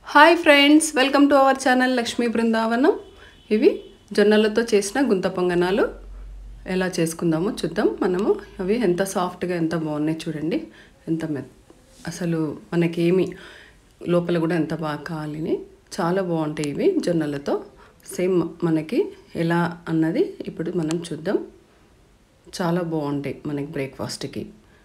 hi friends welcome to our channel Lakshmi Brindavanam ఇవి జొన్నలతో చేసిన గుంత పొంగనాలు ఎలా చేసుకుందామో చూద్దాం మనము అవి ఎంత సాఫ్ట్గా ఎంత బాగున్నాయి చూడండి ఎంత మె అసలు మనకేమి లోపల కూడా ఎంత బాగా కాలిని చాలా బాగుంటాయి ఇవి జొన్నలతో సేమ్ మనకి ఎలా అన్నది ఇప్పుడు మనం చూద్దాం చాలా బాగుంటాయి మనకి బ్రేక్ఫాస్ట్కి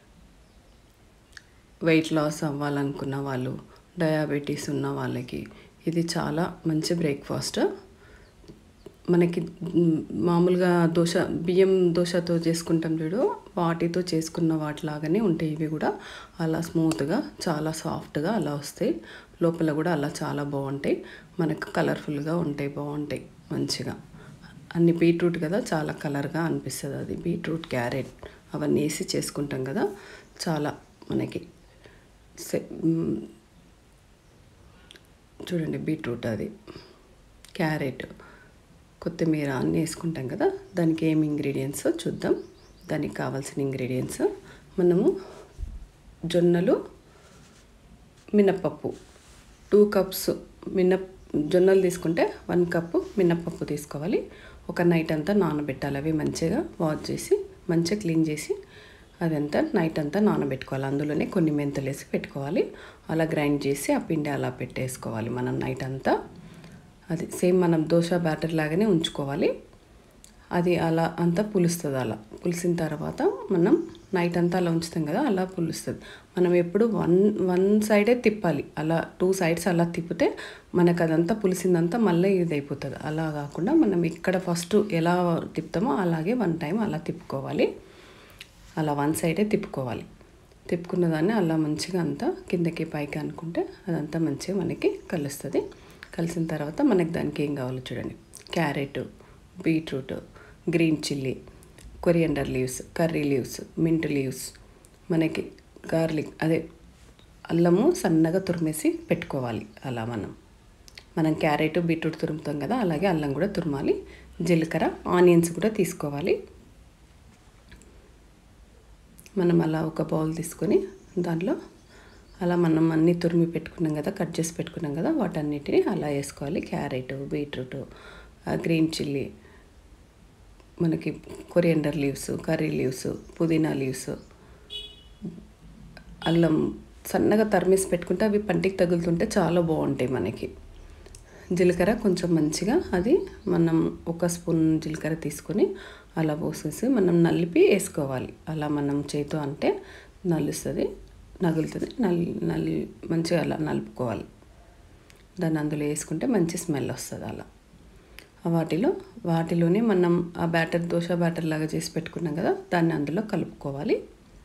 వెయిట్ లాస్ అవ్వాలనుకున్న వాళ్ళు డయాబెటీస్ ఉన్న వాళ్ళకి ఇది చాలా మంచి బ్రేక్ఫాస్ట్ మనకి మ్, మామూలుగా దోశ బియ్యం దోశతో చేసుకుంటాం చూడు వాటితో చేసుకున్న వాటిలాగానే ఉంటాయి ఇవి కూడా అలా స్మూత్గా చాలా సాఫ్ట్గా అలా వస్తాయి లోపల కూడా అలా చాలా బాగుంటాయి మనకు కలర్ఫుల్గా ఉంటాయి బాగుంటాయి మంచిగా అన్ని బీట్రూట్ కదా చాలా కలర్గా అనిపిస్తుంది అది బీట్రూట్ క్యారెట్ అవన్నీ వేసి చేసుకుంటాం కదా చాలా మనకి సె- మ్, చూడండి బీట్రూట్ అది క్యారెట్ కొత్తిమీర అన్నీ వేసుకుంటాం కదా దానికి ఏమి ఇంగ్రీడియంట్స్ చూద్దాం దానికి కావాల్సిన ఇంగ్రీడియంట్స్ మనము జొన్నలు మినప్పప్పు టూ కప్స్ మినప్ జొన్నలు తీసుకుంటే వన్ కప్పు మినప్పప్పు తీసుకోవాలి ఒక నైట్ అంతా నానబెట్టాలి అవి మంచిగా వాష్ చేసి మంచిగా క్లీన్ చేసి అదంతా నైట్ అంతా నానబెట్టుకోవాలి అందులోనే కొన్ని మెంతులు వేసి పెట్టుకోవాలి అలా గ్రైండ్ చేసి ఆ పిండి అలా పెట్టేసుకోవాలి మనం నైట్ అంతా అది సేమ్ మనం దోశ బ్యాటర్ లాగానే ఉంచుకోవాలి అది అలా అంతా పులుస్తుంది అలా పులిసిన తర్వాత మనం నైట్ అంతా అలా ఉంచుతాం కదా అలా పులుస్తుంది మనం ఎప్పుడు వన్ వన్ సైడే తిప్పాలి అలా టూ సైడ్స్ అలా తిప్పితే మనకు అదంతా పులిసిందంతా మళ్ళీ ఇది అయిపోతుంది అలా కాకుండా మనం ఇక్కడ ఫస్ట్ ఎలా తిప్పుతామో అలాగే వన్ టైం అలా తిప్పుకోవాలి అలా వన్ సైడే తిప్పుకోవాలి తిప్పుకున్న దాన్ని అలా మంచిగా అంతా కిందకి పైకి అనుకుంటే అదంతా మంచిగా మనకి కలుస్తుంది కలిసిన తర్వాత మనకి దానికి ఏం కావాలో చూడండి carrot beetroot green chilli coriander leaves curry leaves mint leaves మనకి గార్లిక్ అదే అల్లము సన్నగా తురిమేసి పెట్టుకోవాలి అలా మనం మనం క్యారెట్ బీట్రూట్ తురుముతాం కదా అలాగే అల్లం కూడా తురమాలి జీలకర్ర ఆనియన్స్ కూడా తీసుకోవాలి మనం అలా ఒక బౌల్ తీసుకొని దాంట్లో అలా మనం అన్నీ తురిమి పెట్టుకున్నాం కదా కట్ చేసి పెట్టుకున్నాం కదా వాటన్నిటిని అలా వేసుకోవాలి క్యారెట్ బీట్రూట్ గ్రీన్ చిల్లీ మనకి కొరియండర్ లీవ్స్ కర్రీ లీవ్స్ పుదీనా లీవ్స్ అల్లం సన్నగా తరిమేసి పెట్టుకుంటే అవి పంటికి తగులుతుంటే చాలా బాగుంటాయి మనకి జీలకర్ర కొంచెం మంచిగా అది మనం ఒక స్పూన్ జీలకర్ర తీసుకొని అలా పోసేసి మనం నలిపి వేసుకోవాలి అలా మనం చేతో అంటే నలుస్తుంది నగులుతుంది నల్ నల్ మంచిగా అలా నలుపుకోవాలి దాన్ని అందులో వేసుకుంటే మంచి స్మెల్ వస్తుంది అలా ఆ వాటిలో వాటిలోనే మనం ఆ బ్యాటర్ దోశ బ్యాటర్ లాగా చేసి పెట్టుకున్నాం కదా దాన్ని అందులో కలుపుకోవాలి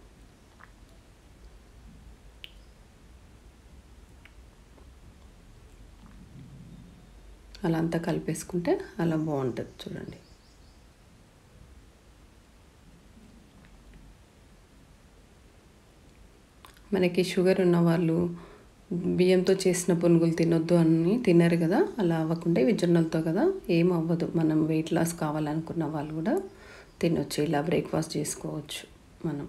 అలా అంతా కలిపేసుకుంటే అలా బాగుంటుంది చూడండి మనకి షుగర్ ఉన్న వాళ్ళు బియ్యంతో చేసిన పునుగులు తినొద్దు అని తినరు కదా అలా అవ్వకుండా ఇవి జొన్నలతో కదా ఏం అవ్వదు మనం వెయిట్ లాస్ కావాలనుకున్న వాళ్ళు కూడా తినొచ్చు ఇలా బ్రేక్ఫాస్ట్ చేసుకోవచ్చు మనం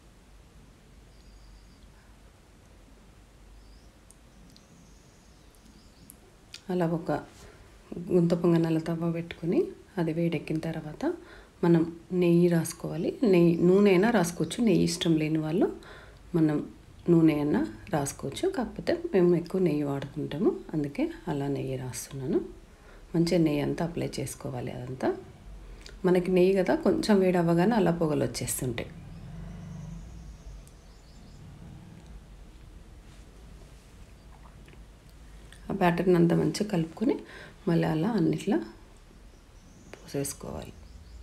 అలా ఒక గుంత పొంగనాల తవ్వ పెట్టుకొని అది వేడెక్కిన తర్వాత మనం నెయ్యి రాసుకోవాలి నెయ్యి నూనె అయినా రాసుకోవచ్చు నెయ్యి ఇష్టం లేని వాళ్ళు మనం నూనె అయినా రాసుకోవచ్చు కాకపోతే మేము ఎక్కువ నెయ్యి వాడుకుంటాము అందుకే అలా నెయ్యి రాస్తున్నాను మంచిగా నెయ్యి అంతా అప్లై చేసుకోవాలి అదంతా మనకి నెయ్యి కదా కొంచెం వేడి అవ్వగానే అలా పొగలు వచ్చేస్తుంటాయి ఆ బ్యాటర్ని అంతా మంచిగా కలుపుకొని మళ్ళీ అలా అన్నిట్లా పోసేసుకోవాలి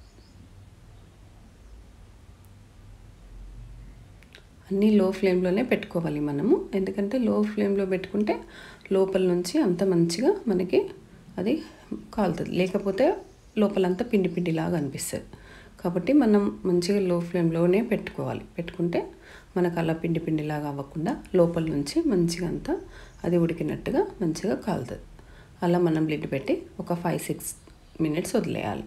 అన్నీ లో ఫ్లేమ్లోనే పెట్టుకోవాలి మనము ఎందుకంటే లో ఫ్లేమ్లో పెట్టుకుంటే లోపల నుంచి అంత మంచిగా మనకి అది కాలుతుంది లేకపోతే లోపలంతా పిండి పిండిలాగా అనిపిస్తుంది కాబట్టి మనం మంచిగా లో ఫ్లేమ్లోనే పెట్టుకోవాలి పెట్టుకుంటే మనకు అలా పిండి పిండిలాగా అవ్వకుండా లోపల నుంచి మంచిగా అంతా అది ఉడికినట్టుగా మంచిగా కాలుతుంది అలా మనం లిడ్ పెట్టి ఒక ఫైవ్ సిక్స్ మినిట్స్ వదిలేయాలి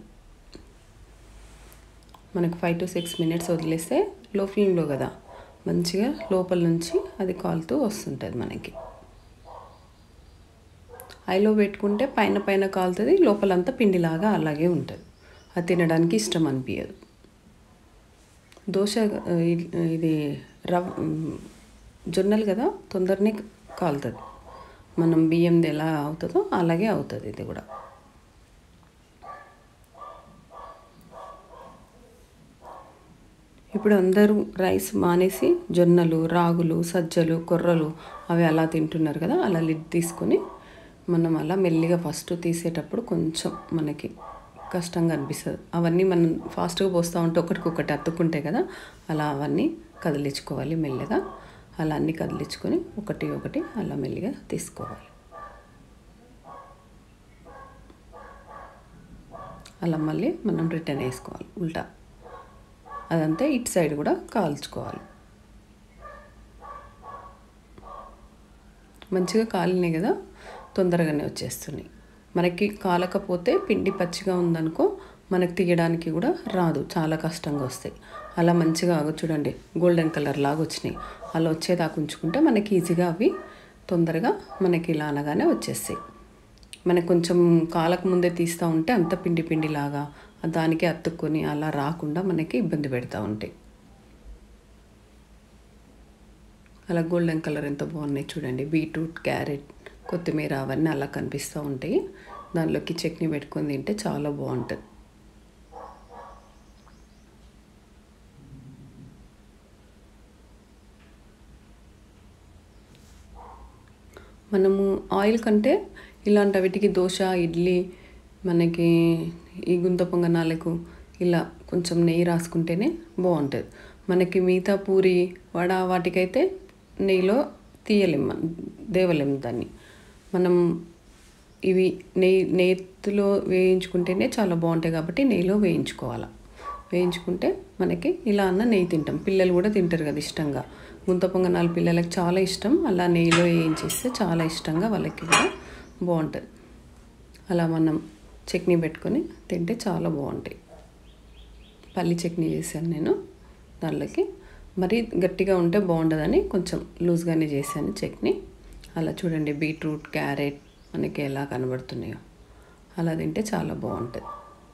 మనకు ఫైవ్ టు సిక్స్ మినిట్స్ వదిలేస్తే లో ఫ్లేమ్లో కదా మంచిగా లోపల నుంచి అది కాలుతూ వస్తుంటుంది మనకి హైలో పెట్టుకుంటే పైన పైన కాలుతుంది లోపలంతా పిండిలాగా అలాగే ఉంటుంది అది తినడానికి ఇష్టం అనిపించదు దోశ ఆ, ఇ- ఇది రవ్ జొన్నలు కదా తొందరనే కాలుతుంది మనం బియ్యంది ఎలా అవుతుందో అలాగే అవుతుంది ఇది కూడా ఇప్పుడు అందరూ రైస్ మానేసి జొన్నలు రాగులు సజ్జలు కొర్రలు అవి అలా తింటున్నారు కదా అలా లిడ్ తీసుకొని మనం అలా మెల్లిగా ఫస్ట్ తీసేటప్పుడు కొంచెం మనకి కష్టంగా అనిపిస్తుంది అవన్నీ మనం ఫాస్ట్గా పోస్తూ ఉంటే ఒకటికొకటి అతుక్కుంటాయి కదా అలా అవన్నీ కదిలించుకోవాలి మెల్లగా అలా అన్నీ కదిలించుకొని ఒకటి ఒకటి అలా మెల్లిగా తీసుకోవాలి అలా మళ్ళీ మనం రిటర్న్ వేసుకోవాలి ఉల్టా అదంతా ఇటు సైడ్ కూడా కాల్చుకోవాలి మంచిగా కాలినాయి కదా తొందరగానే వచ్చేస్తున్నాయి మనకి కాలకపోతే పిండి పచ్చిగా ఉందనుకో మనకి తీయడానికి కూడా రాదు చాలా కష్టంగా వస్తాయి అలా మంచిగా ఆగు చూడండి గోల్డెన్ కలర్ లాగా వచ్చినాయి అలా వచ్చేదాకా ఉంచుకుంటే మనకి ఈజీగా అవి తొందరగా మనకి ఇలా అనగానే వచ్చేస్తాయి మనకు కొంచెం కాలకు ముందే తీస్తూ ఉంటే అంత పిండి పిండి లాగా దానికి అతుక్కొని అలా రాకుండా మనకి ఇబ్బంది పెడతా ఉంటాయి అలా గోల్డెన్ కలర్ ఎంత బాగున్నాయి చూడండి బీట్రూట్ క్యారెట్ కొత్తిమీర అవన్నీ అలా కనిపిస్తూ ఉంటాయి దానిలోకి చట్నీ పెట్టుకొని తింటే చాలా బాగుంటుంది మనము ఆయిల్ కంటే ఇలాంటి వీటికి దోశ ఇడ్లీ మనకి ఈ గుంత పొంగనాలకు ఇలా కొంచెం నెయ్యి రాసుకుంటేనే బాగుంటుంది మనకి మిగతా పూరి వడ వాటికైతే నెయ్యిలో తీయలేం మనం దేవలేం దాన్ని మనం ఇవి నెయ్యి నెయ్యిలో వేయించుకుంటేనే చాలా బాగుంటాయి కాబట్టి నెయ్యిలో వేయించుకోవాలి వేయించుకుంటే మనకి ఇలా అన్న నెయ్యి తింటాం పిల్లలు కూడా తింటారు కదా ఇష్టంగా గుంత పొంగనాలు పిల్లలకి చాలా ఇష్టం అలా నెయ్యిలో వేయించేస్తే చాలా ఇష్టంగా వాళ్ళకి కూడా బాగుంటుంది అలా మనం చట్నీ పెట్టుకొని తింటే చాలా బాగుంటాయి పల్లి చట్నీ చేశాను నేను దానిలోకి మరీ గట్టిగా ఉంటే బాగుండదని కొంచెం లూజ్గానే చేశాను చట్నీ అలా చూడండి బీట్రూట్ క్యారెట్ మనకి ఎలా కనబడుతున్నాయో అలా తింటే చాలా బాగుంటుంది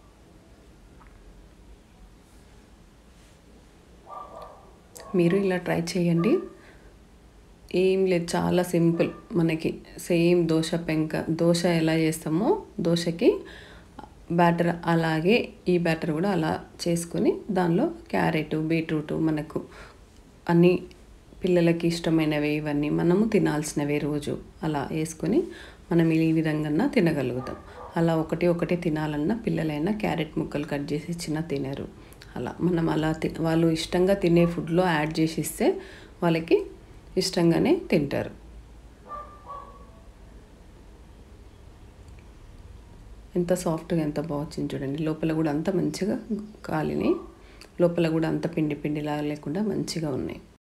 మీరు ఇలా ట్రై చేయండి ఏం లేదు చాలా సింపుల్ మనకి సేమ్ దోశ పెంక దోశ ఎలా చేస్తామో దోశకి బ్యాటర్ అలాగే ఈ బ్యాటర్ కూడా అలా చేసుకొని దానిలో క్యారెట్ బీట్రూట్ మనకు అన్ని పిల్లలకి ఇష్టమైనవి ఇవన్నీ మనము తినాల్సినవి రోజు అలా వేసుకొని మనం ఈ విధంగా తినగలుగుతాం అలా ఒకటి ఒకటి తినాలన్నా పిల్లలైనా క్యారెట్ ముక్కలు కట్ చేసి ఇచ్చినా తినరు అలా మనం అలా తి వాళ్ళు ఇష్టంగా తినే ఫుడ్లో యాడ్ చేసి ఇస్తే వాళ్ళకి ఇష్టంగానే తింటారు ఎంత సాఫ్ట్గా ఎంత బాగా వచ్చింది చూడండి లోపల కూడా అంత మంచిగా కాలినాయి లోపల కూడా అంత పిండి పిండిలాగా లేకుండా మంచిగా ఉన్నాయి